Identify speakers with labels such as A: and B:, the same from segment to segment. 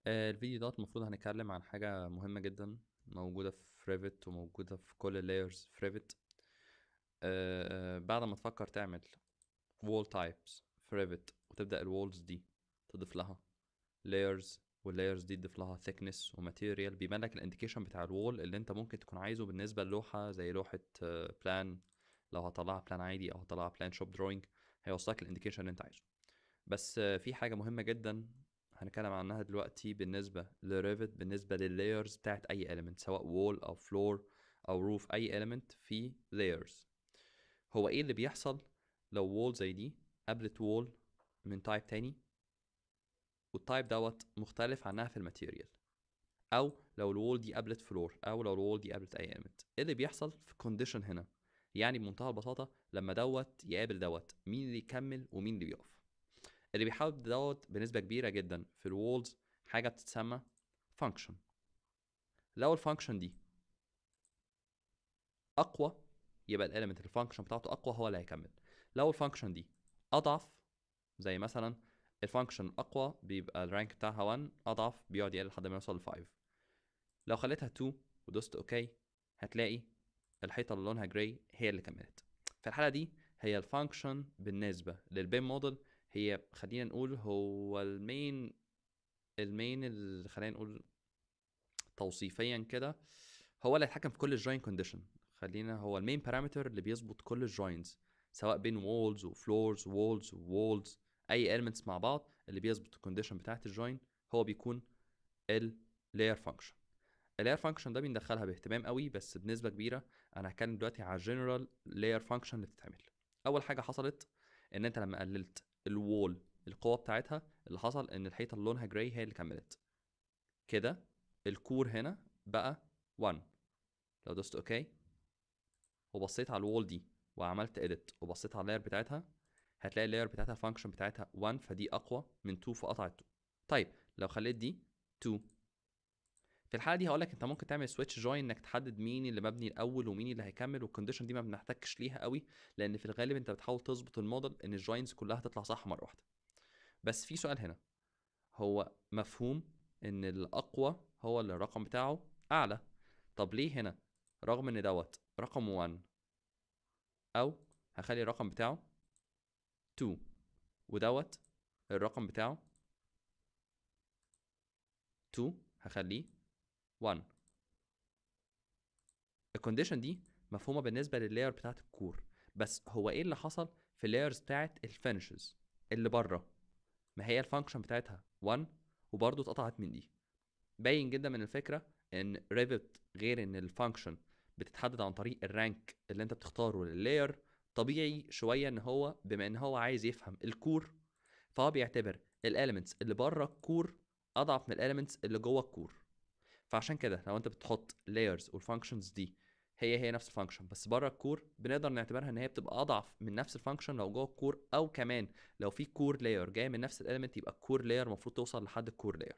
A: آه، الفيديو دوت المفروض هنتكلم عن حاجة مهمة جدا موجودة في ريفت وموجودة في كل اللايرز في ريفت بعد ما تفكر تعمل wall types في ريفت وتبدأ الوولز دي تضيف لها layers واللايرز دي تضيف لها thickness وماتيريال بيبان لك الانديكيشن بتاع الوول اللي انت ممكن تكون عايزه بالنسبة للوحة زي لوحة بلان لو هطلعها بلان عادي او هطلعها بلان شوب دروينج هيوصلك الانديكيشن اللي انت عايزه بس آه، في حاجة مهمة جدا هنتكلم عنها دلوقتي بالنسبة لريفت بالنسبة لللايرز بتاعت أي element سواء وول أو فلور أو روف أي element في layers هو إيه اللي بيحصل لو وول زي دي قابلت وول من تايب تاني والتايب دوت مختلف عنها في الماتيريال أو لو الوول دي قابلت فلور أو لو الوول دي قابلت أي element إيه اللي بيحصل في كونديشن هنا يعني بمنتهى البساطة لما دوت يقابل دوت مين اللي يكمل ومين اللي بيقف اللي بيحاول دوت بنسبة كبيرة جدا في الوولز حاجة بتتسمى function لو الفانكشن دي أقوى يبقى الاليمنت الفانكشن بتاعته أقوى هو اللي هيكمل لو الفانكشن دي أضعف زي مثلا الفانكشن الأقوى بيبقى الرانك بتاعها 1 أضعف بيقعد يقل لحد ما يوصل ل 5 لو خليتها 2 ودوست اوكي هتلاقي الحيطة اللي لونها جراي هي اللي كملت في الحالة دي هي الفانكشن بالنسبة للبيم موديل هي خلينا نقول هو المين المين اللي خلينا نقول توصيفيا كده هو اللي هيتحكم في كل الجوين كونديشن خلينا هو المين بارامتر اللي بيظبط كل الجوينز سواء بين وولز وفلورز وولز وولز اي elements مع بعض اللي بيظبط الكونديشن بتاعت الجوين هو بيكون اللاير فانكشن اللاير فانكشن ده بندخلها باهتمام قوي بس بنسبه كبيره انا هتكلم دلوقتي على الجنرال لاير فانكشن اللي بتتعمل اول حاجه حصلت ان انت لما قللت الوول القوه بتاعتها اللي حصل ان الحيطه اللي لونها جراي هي اللي كملت كده الكور هنا بقى 1 لو دوست اوكي وبصيت على الوول دي وعملت اديت وبصيت على اللاير بتاعتها هتلاقي اللاير بتاعتها الفانكشن بتاعتها 1 فدي اقوى من 2 فقطعت 2 طيب لو خليت دي 2 في الحاله دي هقول لك انت ممكن تعمل سويتش جوين انك تحدد مين اللي مبني الاول ومين اللي هيكمل والكونديشن دي ما بنحتاجش ليها قوي لان في الغالب انت بتحاول تظبط الموديل ان الجوينز كلها تطلع صح مره واحده بس في سؤال هنا هو مفهوم ان الاقوى هو اللي الرقم بتاعه اعلى طب ليه هنا رغم ان دوت رقم 1 او هخلي الرقم بتاعه 2 ودوت الرقم بتاعه 2 هخليه 1 الكونديشن دي مفهومه بالنسبه لللاير بتاعت الكور بس هو ايه اللي حصل في اللايرز بتاعت الفينشز اللي بره ما هي الفانكشن بتاعتها 1 وبرضه اتقطعت من دي باين جدا من الفكره ان ريفت غير ان الفانكشن بتتحدد عن طريق الرانك اللي انت بتختاره لللاير طبيعي شويه ان هو بما ان هو عايز يفهم الكور فهو بيعتبر الاليمنتس اللي بره الكور اضعف من الاليمنتس اللي جوه الكور فعشان كده لو انت بتحط layers والفانكشنز دي هي هي نفس الفانكشن بس بره الكور بنقدر نعتبرها ان هي بتبقى اضعف من نفس الفانكشن لو جوه الكور او كمان لو في كور لاير جاي من نفس الاليمنت يبقى الكور لاير المفروض توصل لحد الكور لاير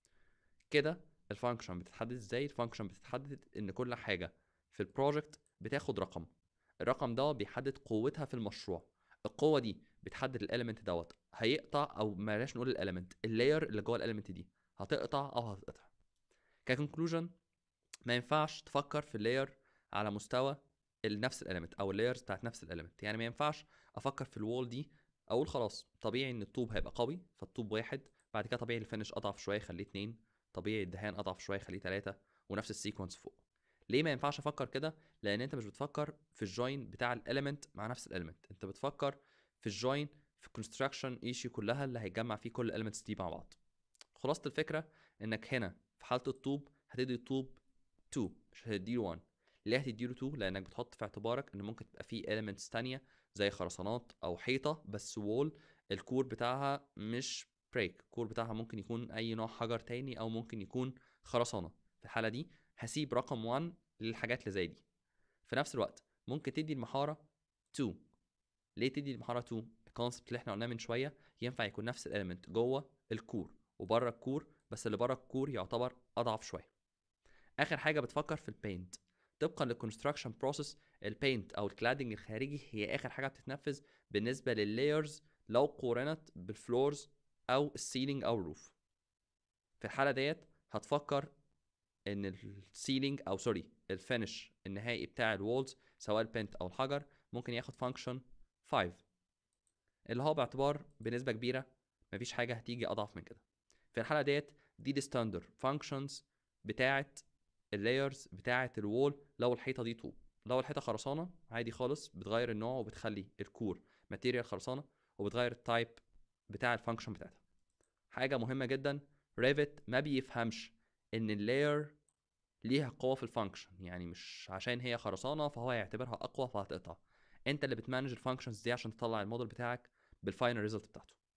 A: كده الفانكشن بتتحدد ازاي الفانكشن بتتحدد ان كل حاجه في البروجكت بتاخد رقم الرقم ده بيحدد قوتها في المشروع القوه دي بتحدد الاليمنت دوت هيقطع او بلاش نقول الاليمنت اللاير اللي جوه الاليمنت دي هتقطع او هتقطع ككونكلوجن ما ينفعش تفكر في اللاير على مستوى نفس الاليمنت او اللايرز بتاعت نفس الاليمنت يعني ما ينفعش افكر في الوول دي اقول خلاص طبيعي ان الطوب هيبقى قوي فالطوب واحد بعد كده طبيعي الفينش اضعف شويه خليه اتنين طبيعي الدهان اضعف شويه خليه تلاته ونفس السيكونس فوق ليه ما ينفعش افكر كده لان انت مش بتفكر في الجوين بتاع الاليمنت مع نفس الاليمنت انت بتفكر في الجوين في الكونستراكشن ايشيو كلها اللي هيجمع فيه كل الاليمنتس دي مع بعض خلاصه الفكره انك هنا في حاله الطوب هتدي الطوب 2 مش هتديله 1 ليه هتديله 2 لانك بتحط في اعتبارك ان ممكن تبقى فيه elements تانية زي خرسانات او حيطه بس وول الكور بتاعها مش بريك الكور بتاعها ممكن يكون اي نوع حجر تاني او ممكن يكون خرسانه في الحاله دي هسيب رقم 1 للحاجات اللي زي دي في نفس الوقت ممكن تدي المحاره 2 ليه تدي المحاره 2 الكونسبت اللي احنا قلناه من شويه ينفع يكون نفس الاليمنت جوه الكور وبره الكور بس اللي بره الكور يعتبر اضعف شويه اخر حاجه بتفكر في البينت طبقا للكونستراكشن بروسيس البينت او الكلادنج الخارجي هي اخر حاجه بتتنفذ بالنسبه لللايرز لو قورنت بالفلورز او السيلينج او الروف في الحاله ديت هتفكر ان السيلينج او سوري الفينش النهائي بتاع الوولز سواء البنت او الحجر ممكن ياخد فانكشن 5 اللي هو باعتبار بنسبه كبيره مفيش حاجه هتيجي اضعف من كده في الحاله ديت دي الستاندر فانكشنز بتاعه اللايرز بتاعه الوول لو الحيطه دي طوب لو الحيطه خرسانه عادي خالص بتغير النوع وبتخلي الكور ماتيريال خرسانه وبتغير التايب بتاع الفانكشن بتاعتها حاجه مهمه جدا ريفت ما بيفهمش ان اللاير ليها قوه في الفانكشن يعني مش عشان هي خرسانه فهو هيعتبرها اقوى فهتقطع انت اللي بتمانج الفانكشنز دي عشان تطلع الموديل بتاعك بالفاينل ريزلت بتاعته